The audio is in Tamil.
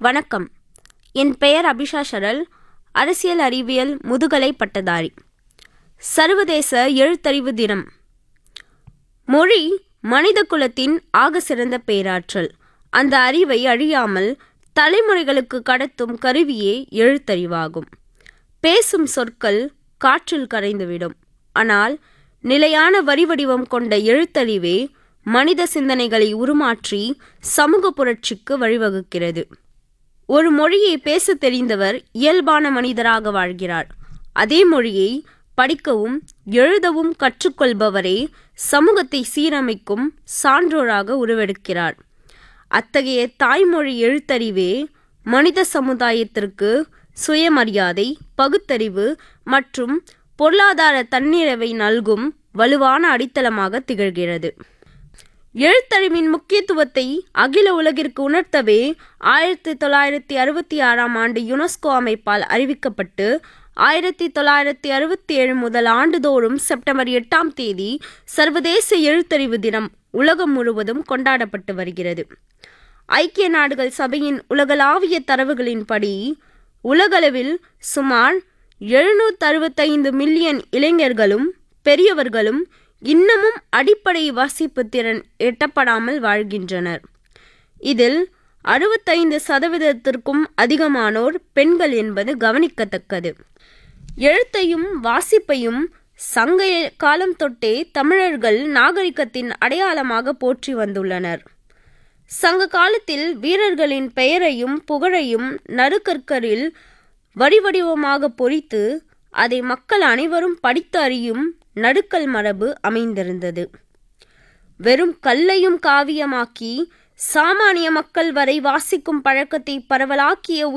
வணக்கம் என் பெயர் அபிஷா சரல் அரசியல் அறிவியல் முதுகலை பட்டதாரி சர்வதேச எழுத்தறிவு தினம் மொழி மனித குலத்தின் ஆக சிறந்த பேராற்றல் அந்த அறிவை அழியாமல் தலைமுறைகளுக்கு கடத்தும் கருவியே எழுத்தறிவாகும் பேசும் சொற்கள் காற்றில் கரைந்துவிடும் ஆனால் நிலையான வரிவடிவம் கொண்ட எழுத்தறிவே மனித சிந்தனைகளை உருமாற்றி சமூக புரட்சிக்கு வழிவகுக்கிறது ஒரு மொழியை பேசத் தெரிந்தவர் இயல்பான மனிதராக வாழ்கிறார் அதே மொழியை படிக்கவும் எழுதவும் கற்றுக்கொள்பவரே சமூகத்தை சீரமைக்கும் சான்றோராக உருவெடுக்கிறார் அத்தகைய தாய்மொழி எழுத்தறிவே மனித சமுதாயத்திற்கு சுயமரியாதை பகுத்தறிவு மற்றும் பொருளாதார தன்னிறைவை நல்கும் வலுவான அடித்தளமாக திகழ்கிறது எழுத்தறிவின் முக்கியத்துவத்தை அகில உலகிற்கு உணர்த்தவே ஆயிரத்தி தொள்ளாயிரத்தி அறுபத்தி ஆறாம் ஆண்டு யுனெஸ்கோ அமைப்பால் அறிவிக்கப்பட்டு ஆயிரத்தி தொள்ளாயிரத்தி அறுபத்தி ஏழு முதல் ஆண்டுதோறும் செப்டம்பர் எட்டாம் தேதி சர்வதேச எழுத்தறிவு தினம் உலகம் முழுவதும் கொண்டாடப்பட்டு வருகிறது ஐக்கிய நாடுகள் சபையின் உலகளாவிய தரவுகளின்படி உலகளவில் சுமார் எழுநூற்றி அறுபத்தைந்து மில்லியன் இளைஞர்களும் பெரியவர்களும் இன்னமும் அடிப்படை வாசிப்பு திறன் எட்டப்படாமல் வாழ்கின்றனர் இதில் அறுபத்தைந்து சதவீதத்திற்கும் அதிகமானோர் பெண்கள் என்பது கவனிக்கத்தக்கது எழுத்தையும் வாசிப்பையும் சங்க காலம் தொட்டே தமிழர்கள் நாகரிகத்தின் அடையாளமாக போற்றி வந்துள்ளனர் சங்க காலத்தில் வீரர்களின் பெயரையும் புகழையும் நறுக்கற்கரில் வடிவடிவமாக பொறித்து அதை மக்கள் அனைவரும் படித்து அறியும் நடுக்கல் மரபு அமைந்திருந்தது வெறும் கல்லையும் காவியமாக்கி சாமானிய மக்கள் வரை வாசிக்கும் பழக்கத்தை பரவலாக்கிய